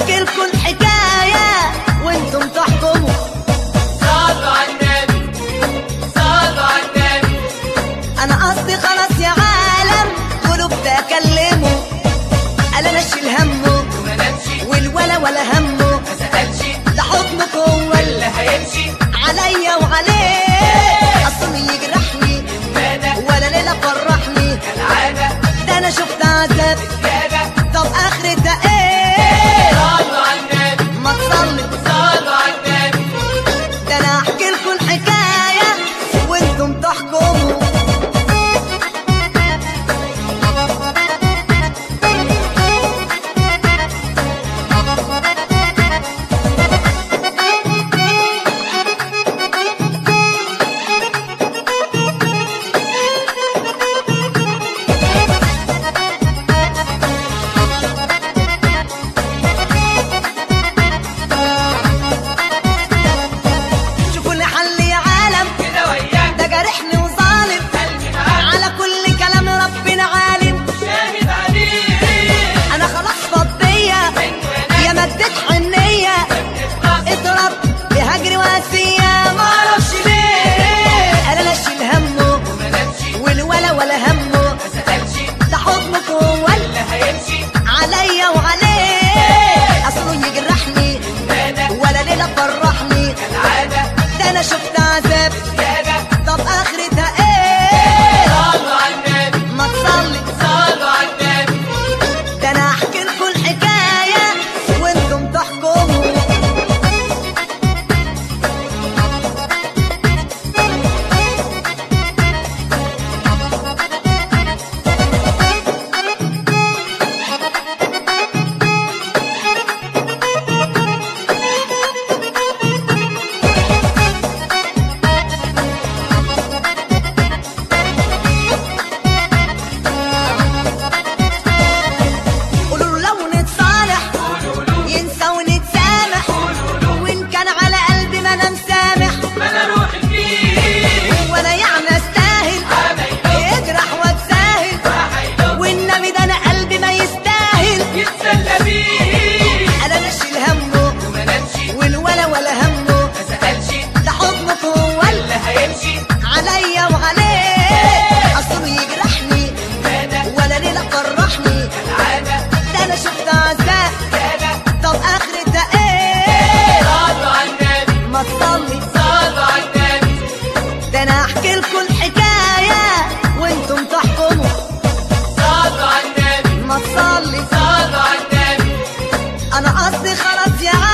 احكي لكم الحكايه وانتم تحكموا صلوا على النبي صلوا على النبي انا قصدي خلاص يا عالم قلوب تكلموا قال انا اشيل همه وما نمشي والولا ولا همه ما سألش ده حكمك هو اللي اللي هيمشي عليا وعليه اصله يجرحني ماذا ولا ليله فرحني كالعادة ده انا شفت عذاب زيادة طب اخرتها ايه صلوا على النبي ما تصلي صلوا على النبي ده انا احكي لكم الحكايه وانتم تحكموا شوفوا لي حل يا عالم كده وياك ده جارحني وظالم قلبي معاك على كل كلام ربنا عالم شاهد عليه انا خلاص فضيه يا مدت حنيه اضرب بهجر واسيه ما اعرفش ليه انا لا اشيل همه وما نمشي والولا ولا همه ما سألش ده حكمك هو اللي اللي هيمشي عليا وعليه اصله يجرحني ماذا ولا ليله فرحني كالعادة ده انا شفت عذاب زيادة طب اخرتها ايه صلوا على النبي ما تصلي صلوا على النبي ده انا احكي لكم الحكايه وانتم تحكموا قولوا له لو نتصالح ينسى ونتسامح وان كان على قلبي ما انا مسامح ما انا روحي فيه ولا يعني استاهل يجرح واتساهل والنبي ده انا قلبي ما يستاهل يتسلى بيه انا نشيل همه وما نمشي والولا ولا همه ما سألش ده حكمك هو اللي اللي هيمشي عليا وعليه اصله يجرحني ماذا ولا ليله فرحني كالعادة ده انا شفت عذاب زيادة طب اخرتها ايه صلوا على النبي ما تصلي صلوا على النبي ده انا احكي لكم الحكايه وانتم تحكموا صلوا على النبي ما تصلي صلوا على النبي انا قصدي خلاص يا